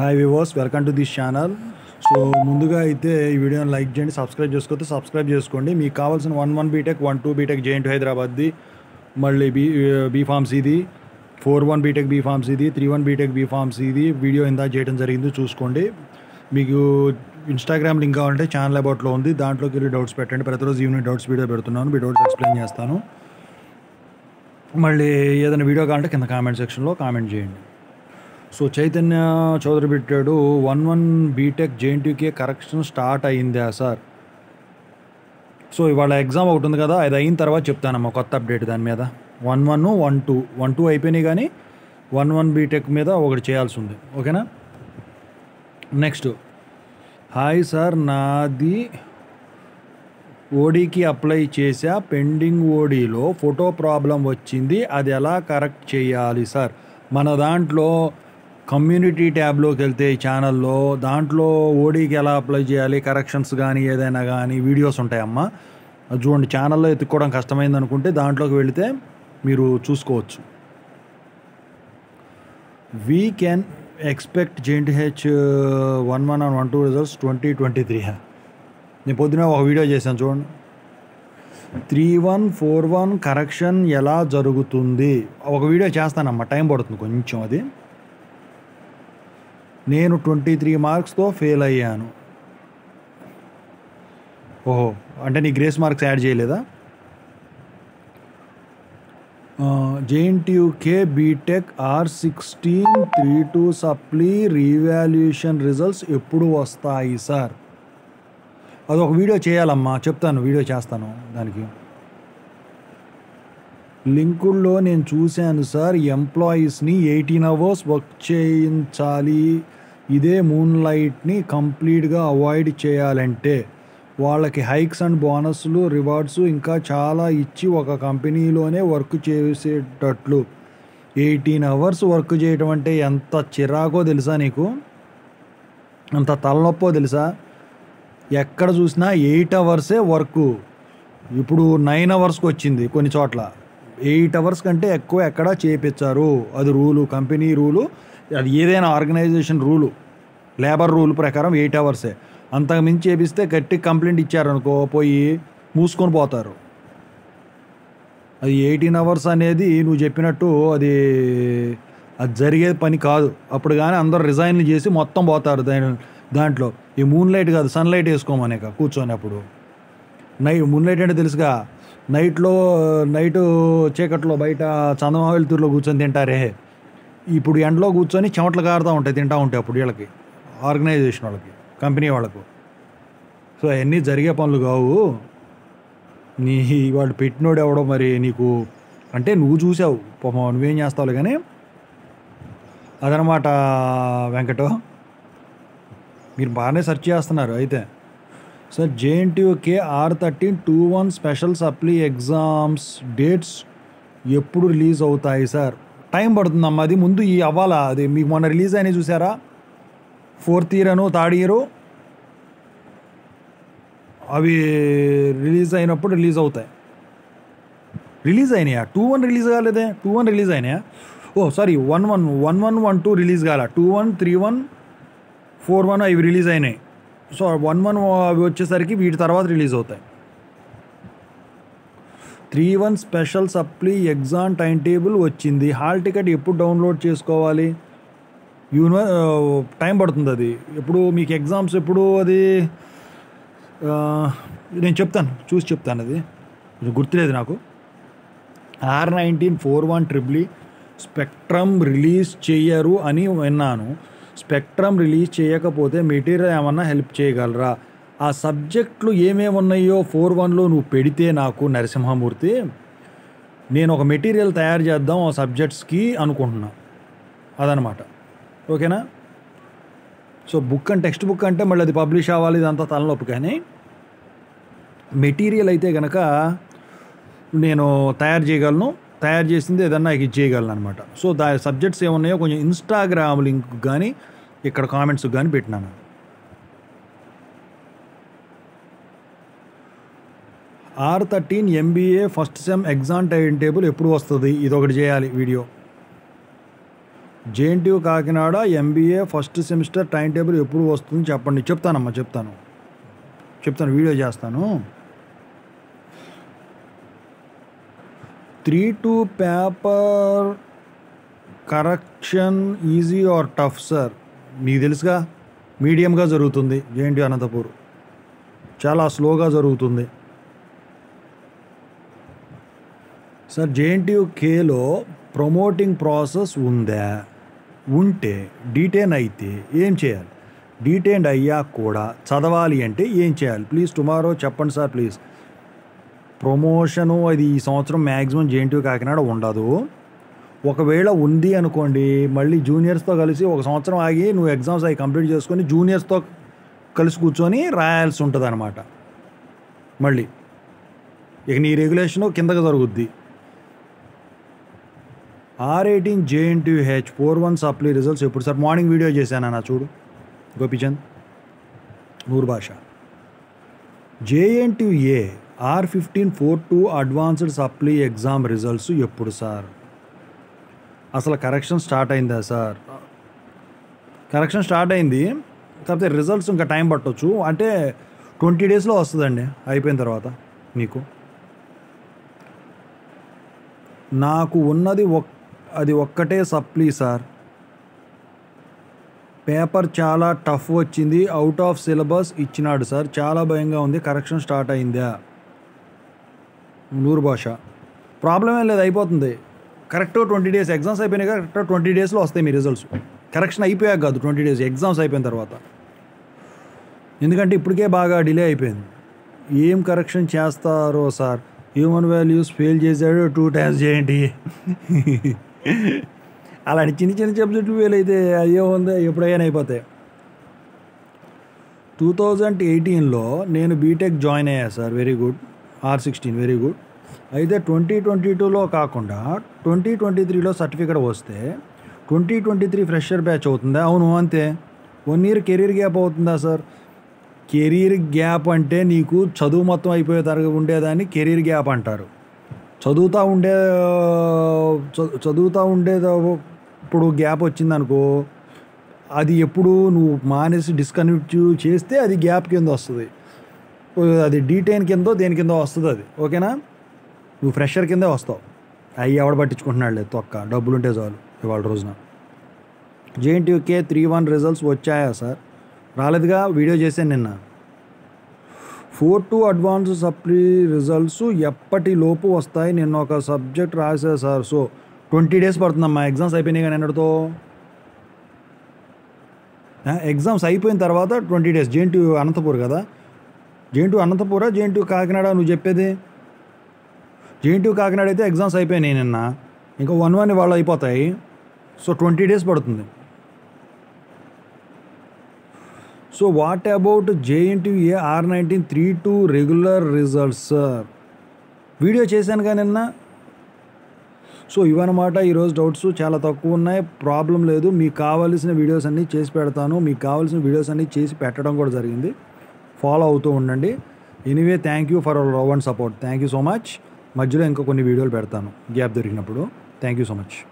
hi viewers welcome to this channel so ముందుగా అయితే ఈ వీడియోని లైక్ చేయండి సబ్స్క్రైబ్ చేసుకోతే సబ్స్క్రైబ్ చేసుకోండి మీకు కావాల్సిన one one BTech one two BTech JNT హైదరాబాద్ది మళ్ళీ బీ బీ ఫార్మ్స్ ఇది four one BTech B pharms ఇది three one BTech B pharms ఇది వీడియో ఇందా చేయడం జరిగింది చూసుకోండి మీకు ఇన్స్టాగ్రామ్ లింక్ కావాలంటే ఛానల్ అబౌట్లో ఉంది దాంట్లోకి వెళ్ళి డౌట్స్ పెట్టండి ప్రతిరోజు ఈవినింగ్ డౌట్స్ వీడియో పెడుతున్నాను మీ డౌట్స్ ఎక్స్ప్లెయిన్ చేస్తాను మళ్ళీ ఏదైనా వీడియో కావాలంటే కింద కామెంట్ సెక్షన్లో కామెంట్ చేయండి సో చైతన్య చౌదరి పెట్టాడు one one BTech JNTK correction start అయిందా సార్ సో ఇవాళ ఎగ్జామ్ ఒకటి ఉంది కదా అది అయిన తర్వాత చెప్తానమ్మా కొత్త అప్డేట్ దాని మీద one one one two one two అయిపోయినాయి కానీ వన్ వన్ బీటెక్ మీద ఒకటి చేయాల్సి ఉంది ఓకేనా నెక్స్ట్ హాయ్ సార్ నాది ఓడీకి అప్లై చేసా పెండింగ్ ఓడీలో ఫోటో ప్రాబ్లం వచ్చింది అది ఎలా కరెక్ట్ చేయాలి సార్ మన దాంట్లో కమ్యూనిటీ ట్యాబ్లోకి వెళ్తే ఈ ఛానల్లో దాంట్లో ఓడీకి ఎలా అప్లై చేయాలి కరెక్షన్స్ కానీ ఏదైనా కానీ వీడియోస్ ఉంటాయమ్మా అది చూడండి ఛానల్లో ఎత్తుక్కోవడం కష్టమైంది అనుకుంటే దాంట్లోకి వెళితే మీరు చూసుకోవచ్చు we can expect JNTH one one and one two results twenty twenty three నేను పొద్దున ఒక వీడియో చేశాను చూడండి three one four one correction ఎలా జరుగుతుంది ఒక వీడియో చేస్తానమ్మా టైం పడుతుంది కొంచెం అది నేను ట్వంటీ త్రీ మార్క్స్తో ఫెయిల్ అయ్యాను ఓహో అంటే నీ గ్రేస్ మార్క్స్ యాడ్ చేయలేదా JNTUK BTech R sixteen three two supply revaluation results ఎప్పుడు వస్తాయి సార్ అదొక వీడియో చేయాలమ్మా చెప్తాను వీడియో చేస్తాను దానికి లింకుల్లో నేను చూశాను సార్ ఎంప్లాయీస్ని ఎయిటీన్ అవర్స్ వర్క్ చేయించాలి ఇదే మూన్ లైట్ని కంప్లీట్గా అవాయిడ్ చేయాలంటే వాళ్ళకి హైక్స్ అండ్ బోనస్లు రివార్డ్స్ ఇంకా చాలా ఇచ్చి ఒక కంపెనీలోనే వర్క్ చేసేటట్లు ఎయిటీన్ అవర్స్ వర్క్ చేయటం అంటే ఎంత చిరాకో తెలుసా నీకు అంత తలనొప్పో తెలుసా ఎక్కడ చూసినా ఎయిట్ అవర్సే వర్క్ ఇప్పుడు నైన్ అవర్స్కి వచ్చింది కొన్ని చోట్ల ఎయిట్ అవర్స్ కంటే ఎక్కువ ఎక్కడ చేపించారు అది రూలు కంపెనీ రూలు అది ఏదైనా ఆర్గనైజేషన్ రూలు లేబర్ రూల్ ప్రకారం ఎయిట్ అవర్సే అంతకు మించి చేపిస్తే గట్టి కంప్లైంట్ ఇచ్చారనుకో పోయి మూసుకొని పోతారు అది ఎయిటీన్ అవర్స్ అనేది నువ్వు చెప్పినట్టు అది అది జరిగే పని కాదు అప్పుడు కానీ అందరు రిజైన్లు చేసి మొత్తం పోతారు దాని దాంట్లో ఈ మూన్ లైట్ కాదు సన్ లైట్ వేసుకోమనేక కూర్చొని అప్పుడు నైట్ మూన్ లైట్ అంటే తెలుసుగా నైట్లో నైట్ చీకట్లో బయట చందమా వెలుతురులో కూర్చొని తింటారే ఇప్పుడు ఎండలో కూర్చొని చెమటలు కారుతూ ఉంటాయి తింటూ ఉంటాయి అప్పుడు వీళ్ళకి ఆర్గనైజేషన్ వాళ్ళకి కంపెనీ వాళ్ళకు సో అవన్నీ జరిగే పనులు కావు నీ వాళ్ళు పెట్టినోడు ఎవడో మరి నీకు అంటే నువ్వు చూసావు పాపం నువ్వేం చేస్తావు కానీ అదనమాట వెంకటో మీరు బాగానే సెర్చ్ చేస్తున్నారు అయితే sir JNTUK R thirteen two one special supply exams dates ఎప్పుడు రిలీజ్ అవుతాయి సార్ టైం పడుతుందమ్మా అది ముందు ఈ అవ్వాలా అది మీకు మొన్న రిలీజ్ అయినాయి చూసారా ఫోర్త్ ఇయర్ అను థర్డ్ ఇయరు అవి రిలీజ్ అయినప్పుడు రిలీజ్ అవుతాయి రిలీజ్ అయినాయా టూ వన్ రిలీజ్ కాలేదే టూ వన్ రిలీజ్ అయినాయా oh sorry one one one one one two release కాల two one three one four one అవి రిలీజ్ అయినాయి సో వన్ వన్ అవి వచ్చేసరికి వీటి తర్వాత రిలీజ్ అవుతాయి three one special supply exam time table వచ్చింది హాల్ టికెట్ ఎప్పుడు డౌన్లోడ్ చేసుకోవాలి యూనివర్ టైం పడుతుంది అది ఎప్పుడు మీకు ఎగ్జామ్స్ ఎప్పుడు అది నేను చెప్తాను చూసి చెప్తాను అది గుర్తులేదు నాకు R nineteen four one triple spectrum release చేయరు అని విన్నాను స్పెక్ట్రమ్ రిలీజ్ చేయకపోతే మెటీరియల్ ఏమన్నా హెల్ప్ చేయగలరా ఆ సబ్జెక్టులు ఏమేమి ఉన్నాయో ఫోర్ వన్లో నువ్వు పెడితే నాకు నరసింహమూర్తి నేను ఒక మెటీరియల్ తయారు చేద్దాం ఆ సబ్జెక్ట్స్కి అనుకుంటున్నా అదనమాట ఓకేనా so book and text book అంటే మళ్ళీ అది పబ్లిష్ అవ్వాలి ఇదంతా తలనొప్పి కానీ మెటీరియల్ అయితే కనుక నేను తయారు చేయగలను తయారు చేసింది ఏదన్నా ఇది చేయగలను అనమాట సో దా సబ్జెక్ట్స్ ఏమున్నాయో కొంచెం ఇన్స్టాగ్రామ్ లింక్ కానీ ఇక్కడ కామెంట్స్ కానీ పెట్టినాను R thirteen MBA first sem exam time table ఎప్పుడు వస్తుంది ఇది ఒకటి చేయాలి video JNTU Kakinada MBA first semester time table ఎప్పుడు వస్తుంది చెప్పండి చెప్తానమ్మా చెప్తాను చెప్తాను వీడియో చేస్తాను three two paper correction easy or tough sir మీకు తెలుసుగా మీడియంగా జరుగుతుంది జేఎన్టీ అనంతపూర్ చాలా స్లోగా జరుగుతుంది సార్ జేఎన్టీయూ కేలో ప్రమోటింగ్ ప్రాసెస్ ఉందా ఉంటే డీటెయిన్ అయితే ఏం చేయాలి డీటెయిన్ అయ్యాక కూడా చదవాలి అంటే ఏం చేయాలి ప్లీజ్ టుమారో చెప్పండి సార్ ప్లీజ్ ప్రమోషను అది ఈ సంవత్సరం మ్యాక్సిమం జేఎన్టీయూ కాకినాడ ఉండదు ఒకవేళ ఉంది అనుకోండి మళ్ళీ జూనియర్స్తో కలిసి ఒక సంవత్సరం ఆగి నువ్వు ఎగ్జామ్స్ అవి కంప్లీట్ చేసుకొని జూనియర్స్తో కలిసి కూర్చొని రాయాల్సి ఉంటుంది అనమాట మళ్ళీ ఇక నీ రెగ్యులేషను కిందకి జరుగుద్ది R eighteen JNTH four one supply results ఎప్పుడు సార్ మార్నింగ్ వీడియో చేశాను అన్న చూడు Gopichand Noor Basha JNTA R fifteen four two advanced supply exam results ఎప్పుడు సార్ అసలు కరెక్షన్ స్టార్ట్ అయిందా సార్ కరెక్షన్ స్టార్ట్ అయింది కాకపోతే రిజల్ట్స్ ఇంకా టైం పట్టొచ్చు అంటే ట్వంటీ డేస్లో వస్తుందండి అయిపోయిన తర్వాత మీకు నాకు ఉన్నది ఒక్ అది ఒక్కటే సప్లీ సార్ పేపర్ చాలా టఫ్ వచ్చింది అవుట్ ఆఫ్ సిలబస్ ఇచ్చినాడు సార్ చాలా భయంగా ఉంది కరెక్షన్ స్టార్ట్ అయిందా నూరు భాష ప్రాబ్లం ఏం లేదు అయిపోతుంది కరెక్ట్ ట్వంటీ డేస్ ఎగ్జామ్స్ అయిపోయినాయి కరెక్ట్ ట్వంటీ డేస్లో వస్తాయి మీ రిజల్ట్స్ కరెక్షన్ అయిపోయాక కాదు ట్వంటీ డేస్ ఎగ్జామ్స్ అయిపోయిన తర్వాత ఎందుకంటే ఇప్పటికే బాగా డిలే అయిపోయింది ఏం కరెక్షన్ చేస్తారో సార్ హ్యూమన్ వాల్యూస్ ఫెయిల్ చేశాడు టూ టైమ్స్ చేయండి అలాంటి చిన్న చిన్న సబ్జెక్టులు ఫెయిల్ అయితే అయ్యో ఉంది ఎప్పుడైనా అయిపోతాయి టూ థౌజండ్ ఎయిటీన్లో నేను బీటెక్ జాయిన్ అయ్యా sir very good R sixteen very good అయితే ట్వంటీ ట్వంటీ టూలో కాకుండా ట్వంటీ ట్వంటీ త్రీలో సర్టిఫికేట్ వస్తే twenty twenty three fresher batch అవుతుందా అవును అంతే వన్ ఇయర్ కెరీర్ గ్యాప్ అవుతుందా సార్ కెరీర్ గ్యాప్ అంటే నీకు చదువు మొత్తం అయిపోయే తరగతి ఉండేదాన్ని కెరీర్ గ్యాప్ అంటారు చదువుతూ ఉండే చ- చదువుతూ ఉండేది ఇప్పుడు గ్యాప్ వచ్చిందనుకో అది ఎప్పుడు నువ్వు మానేసి డిస్కనెక్ట్ చేస్తే అది గ్యాప్ కింద వస్తుంది అది డీటెయిన్ కిందో దేని కింద వస్తుంది అది ఓకేనా నువ్వు ఫ్రెషర్ కిందే వస్తావు అవి ఎవడ పట్టించుకుంటున్నాడు లేదు తొక్క డబ్బులు ఉంటే చాలు ఇవాళ రోజున జేఎన్టీయూకే త్రీ వన్ రిజల్ట్స్ వచ్చాయా సార్ రాలేదుగా వీడియో చేశాను నిన్న four two advance supply results ఎప్పటి లోపు వస్తాయి నిన్న ఒక సబ్జెక్ట్ రాసా సార్ సో ట్వంటీ డేస్ పడుతుందమ్మా ఎగ్జామ్స్ అయిపోయినాయి కానీ ఎన్నడతో ఎగ్జామ్స్ అయిపోయిన తర్వాత ట్వంటీ డేస్ జేఎన్టీ అనంతపూర్ కదా జేఎన్టీ అనంతపురా జేఎన్టీ కాకినాడ నువ్వు చెప్పేది జేఎన్టీ కాకినాడ అయితే ఎగ్జామ్స్ అయిపోయినాయి నిన్న ఇంకా వన్ వన్ వాళ్ళు అయిపోతాయి సో ట్వంటీ డేస్ పడుతుంది so what about JNTA R nineteen three two regular results sir video చేశాను కానీ నిన్న సో ఇవన్నమాట ఈరోజు డౌట్స్ చాలా తక్కువ ఉన్నాయి ప్రాబ్లం లేదు మీకు కావాల్సిన వీడియోస్ అన్నీ చేసి పెడతాను మీకు కావాల్సిన వీడియోస్ అన్నీ చేసి పెట్టడం కూడా జరిగింది ఫాలో అవుతూ ఉండండి anyway thank you for love and support thank you so much మధ్యలో ఇంకా కొన్ని వీడియోలు పెడతాను గ్యాప్ దొరికినప్పుడు థ్యాంక్ యూ సో మచ్